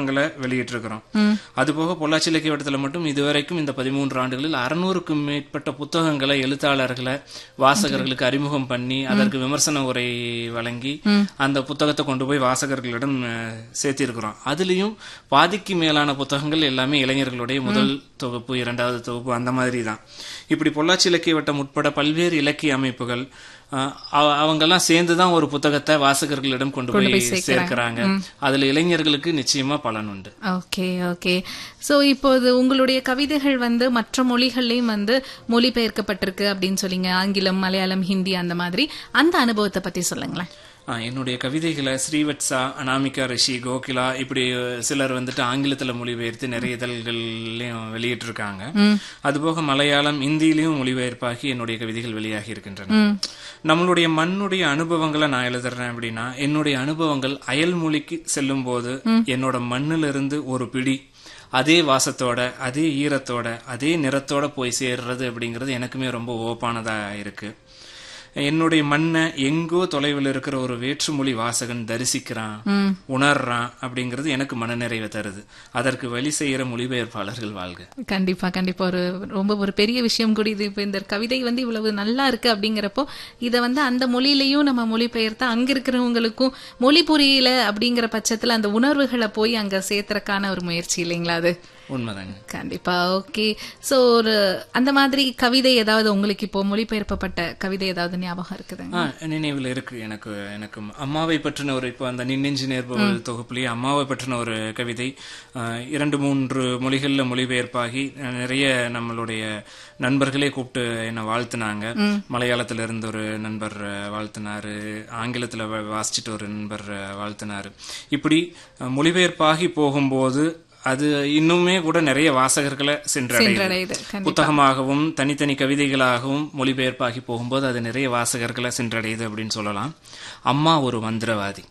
புத்தகங்களை வெளியிட்டிருக்கிறோம் அதுபோக பொள்ளாச்சி இலக்கிய வட்டத்தில் மட்டும் இதுவரைக்கும் இந்த பதிமூன்று ஆண்டுகளில் அறுநூறுக்கும் மேற்பட்ட புத்தகங்களை எழுத்தாளர்களை வாசகர்களுக்கு அறிமுகம் பண்ணி அதற்கு விமர்சன உரை வழங்கி அந்த புத்தகத்தை கொண்டு போய் வாசகர்களிடம் அஹ், சேர்த்திருக்கிறோம் அதுலயும் பாதிக்கு மேலான புத்தகங்கள் எல்லாமே இளைஞர்களுடைய முதல் தொகுப்பு இரண்டாவது தொகுப்பு அந்த மாதிரி தான் இப்படி பொள்ளாச்சி இலக்கிய வட்டம் உட்பட பல்வேறு இலக்கிய அமைப்புகள் அஹ், அவ- அவங்கெல்லாம் சேர்ந்து தான் ஒரு புத்தகத்தை வாசகர்களிடம் கொண்டு போய் சேர்க்கிறாங்க அதுல இளைஞர்களுக்கு நிச்சயமா பலன் உண்டு ஓகே ஓகே சோ இப்போது உங்களுடைய கவிதைகள் வந்து மற்ற மொழிகள்லயும் வந்து மொழிபெயர்க்கப்பட்டிருக்கு அப்படின்னு சொல்லிங்க ஆங்கிலம் மலையாளம் ஹிந்தி அந்த மாதிரி அந்த அனுபவத்தை பத்தி சொல்லுங்களேன் ஆ, என்னுடைய கவிதைகளை ஸ்ரீவத்சா அனாமிகா ரிஷி கோகிலா இப்படி அஹ், சிலர் வந்துட்டு ஆங்கிலத்துல மொழிபெயர்த்து நிறைய இதழ்கள்லயும் வெளியிட்டிருக்காங்க அதுபோக மலையாளம் இந்தியிலையும் மொழிபெயர்ப்பாகி என்னுடைய கவிதைகள் வெளியாகி இருக்கின்றன நம்மளுடைய மண்ணுடைய அனுபவங்களை நான் எழுதுறேன் அப்படின்னா என்னுடைய அனுபவங்கள் அயல் மொழிக்கு செல்லும் போது என்னோட மண்ணிலிருந்து ஒரு பிடி அதே வாசத்தோட அதே ஈரத்தோட அதே நிறத்தோட போய் சேர்றது அப்படிங்கிறது எனக்குமே ரொம்ப ஓப்பானதா இருக்கு என்னுடைய மண்ணை எங்கோ தொலைவில் இருக்கிற ஒரு வேற்றுமொழி வாசகன் தரிசிக்கிறான் உணர்றான் அப்படிங்கிறது எனக்கு மனநிறைவை தருது அதற்கு வழி செய்யற மொழிபெயர்ப்பாளர்கள் வாழ்க கண்டிப்பா கண்டிப்பா ஒரு ரொம்ப ஒரு பெரிய விஷயம் கூட இது இப்ப இந்த கவிதை வந்து இவ்வளவு நல்லா இருக்கு அப்படிங்கிறப்போ இத வந்து அந்த மொழியிலையும் நம்ம மொழிபெயர்த்தா அங்க இருக்கிறவங்களுக்கும் மொழி புரியல அப்படிங்கிற பட்சத்துல அந்த உணர்வுகளை போய் அங்க சேர்த்தறக்கான ஒரு முயற்சி இல்லைங்களா அது உண்மைதாங்க கண்டிப்பா ஓகே சோ ஒரு அந்த மாதிரி கவிதை ஏதாவது உங்களுக்கு இப்போ மொழிபெயர்ப்பப்பட்ட கவிதை ஏதாவது ஞாபகம் இருக்குதுங்க ஆ, நினைவில் இருக்கு எனக்கு எனக்கு அம்மாவை பற்றின ஒரு இப்போ அந்த நின்னெஞ்சு நேர்பவள் தொகுப்புலேயே அம்மாவை பற்றின ஒரு கவிதை ஆ, இரண்டு மூன்று மொழிகள்ல மொழிபெயர்ப்பாகி அஹ், நிறைய நம்மளுடைய நண்பர்களே கூப்பிட்டு என்னை வாழ்த்துனாங்க மலையாளத்துல இருந்து ஒரு நண்பர் அஹ், வாழ்த்துனாரு ஆங்கிலத்துல வ- வாசிச்சுட்டு ஒரு நண்பர் அஹ், வாழ்த்துனாரு இப்படி அஹ், மொழிபெயர்ப்பாகி போகும்போது அது இன்னுமே கூட நிறைய வாசகர்களை சென்றடையுது சென்றடையுது கண்டிப்பா புத்தகமாகவும் தனித்தனி கவிதைகளாகவும் மொழிபெயர்ப்பாகி போகும்போது அது நிறைய வாசகர்களை சென்றடையுது அப்படின்னு சொல்லலாம் அம்மா ஒரு மந்திரவாதி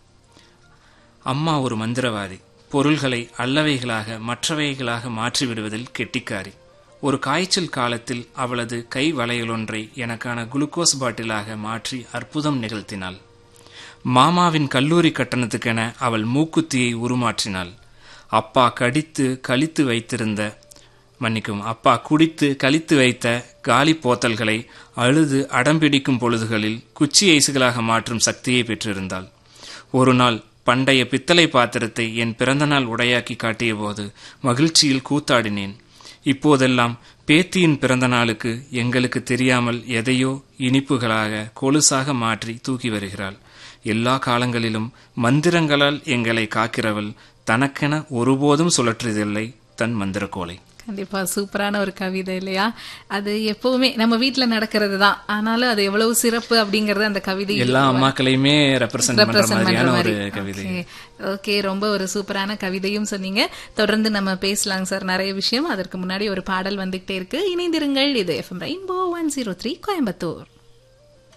அம்மா ஒரு மந்திரவாதி பொருள்களை அல்லவைகளாக மற்றவைகளாக மாற்றி விடுவதில் கெட்டிக்காரி ஒரு காய்ச்சல் காலத்தில் அவளது கை வளையலொன்றை எனக்கான குளுக்கோஸ் பாட்டிலாக மாற்றி அற்புதம் நிகழ்த்தினாள் மாமாவின் கல்லூரி கட்டணத்துக்கென அவள் மூக்குத்தியை உருமாற்றினாள் அப்பா கடித்து கழித்து வைத்திருந்த மன்னிக்கும் அப்பா குடித்து கழித்து வைத்த காலி போத்தல்களை அழுது அடம்பிடிக்கும் பொழுதுகளில் குச்சி ஐசுகளாக மாற்றும் சக்தியை பெற்றிருந்தாள் ஒரு நாள் பண்டைய பித்தளை பாத்திரத்தை என் பிறந்தநாள் உடையாக்கி காட்டியபோது மகிழ்ச்சியில் கூத்தாடினேன் இப்போதெல்லாம் பேத்தியின் பிறந்த நாளுக்கு எங்களுக்கு தெரியாமல் எதையோ இனிப்புகளாக கொலுசாக மாற்றி தூக்கி வருகிறாள் எல்லா காலங்களிலும் மந்திரங்களால் எங்களை காக்கிறவள் தனக்கென ஒருபோதும் சுழற்றுவதில்லை தன் மந்திரக்கோலை கண்டிப்பா சூப்பரான ஒரு கவிதை இல்லையா அது எப்பவுமே நம்ம வீட்ல நடக்கிறது தான் ஆனாலும் அது எவ்வளவு சிறப்பு அப்படிங்கறது அந்த கவிதை எல்லா அம்மாக்களையுமே ரெப்ரசன்ட் பண்ற represent பண்ற மாதிரியான ஒரு மாதிரி. கவிதை Okay. ஓகே ரொம்ப ஒரு சூப்பரான கவிதையும் சொன்னீங்க தொடர்ந்து நம்ம பேசலாங்க சார் நிறைய விஷயம் அதற்கு முன்னாடி ஒரு பாடல் வந்துகிட்டே இருக்கு இணைந்திருங்கள் இது FM Rainbow one zero three Coimbatore